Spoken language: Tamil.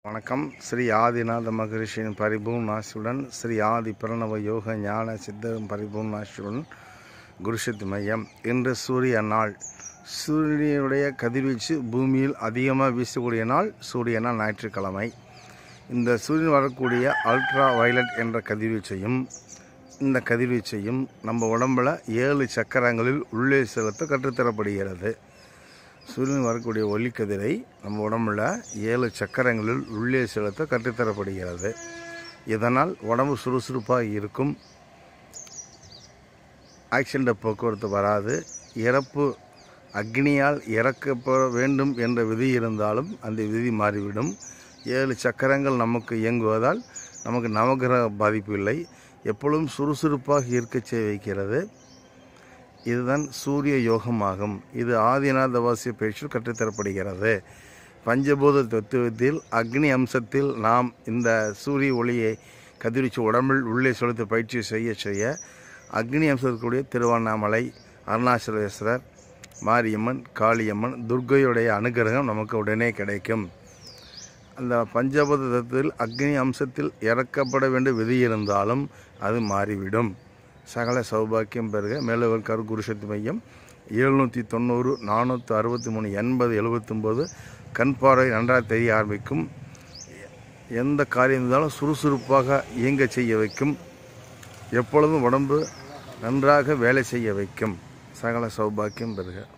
வணக்கம் ஸ்ரீ ஆதிநாத மகரிஷியின் பரிபூர்ணாசியுடன் ஸ்ரீ ஆதி பிரணவ யோக ஞான சித்தரும் பரிபூர்ணாசியுடன் குருஷத்து மையம் இன்று சூரிய நாள் சூரியனுடைய கதிர்வீச்சு பூமியில் அதிகமாக வீசக்கூடிய நாள் சூரிய நாள் ஞாயிற்றுக்கிழமை இந்த சூரியன் வரக்கூடிய அல்ட்ரா வயலட் என்ற கதிர்வீச்சையும் இந்த கதிர்வீச்சையும் நம்ம உடம்புல ஏழு சக்கரங்களில் உள்ளே செலுத்த கற்றுத்தரப்படுகிறது சூரியன் வரக்கூடிய ஒளிக்கதிரை நம்ம உடம்புல ஏழு சக்கரங்களில் உள்ளே செலுத்த கற்றுத்தரப்படுகிறது இதனால் உடம்பு சுறுசுறுப்பாக இருக்கும் ஆக்சிடென்ட் போக்குவரத்து வராது இறப்பு அக்னியால் இறக்கப்பட வேண்டும் என்ற விதி இருந்தாலும் அந்த விதி மாறிவிடும் ஏழு சக்கரங்கள் நமக்கு இயங்குவதால் நமக்கு நவகிரக பாதிப்பு இல்லை எப்பொழுதும் சுறுசுறுப்பாக இருக்கச் செய்ய வைக்கிறது இதுதான் சூரிய யோகமாகும் இது ஆதிநாத வாசிய பயிற்சியில் கற்றுத்தரப்படுகிறது பஞ்சபூத தத்துவத்தில் அக்னி அம்சத்தில் நாம் இந்த சூரிய ஒளியை கதிர்வீச்சு உடம்பில் உள்ளே செலுத்த பயிற்சி செய்ய செய்ய அக்னி அம்சத்திற்குரிய திருவண்ணாமலை அருணாச்சலேஸ்வரர் மாரியம்மன் காளியம்மன் துர்க்கையுடைய அனுகிரகம் நமக்கு உடனே கிடைக்கும் அந்த பஞ்சபூத தத்துவத்தில் அக்னி அம்சத்தில் இறக்கப்பட வேண்டிய விதி இருந்தாலும் அது மாறிவிடும் சகல சௌபாக்கியம் பெறுக மேலவர் குருசக்தி மையம் எழுநூற்றி தொண்ணூறு நானூற்றி அறுபத்தி மூணு எண்பது எழுபத்தொம்போது கண் பார்வை நன்றாக தெரிய ஆரம்பிக்கும் எந்த காரியம் இருந்தாலும் சுறுசுறுப்பாக இயங்க செய்ய வைக்கும் எப்பொழுதும் உடம்பு நன்றாக வேலை செய்ய வைக்கும் சகல சௌபாக்கியம் பெறுக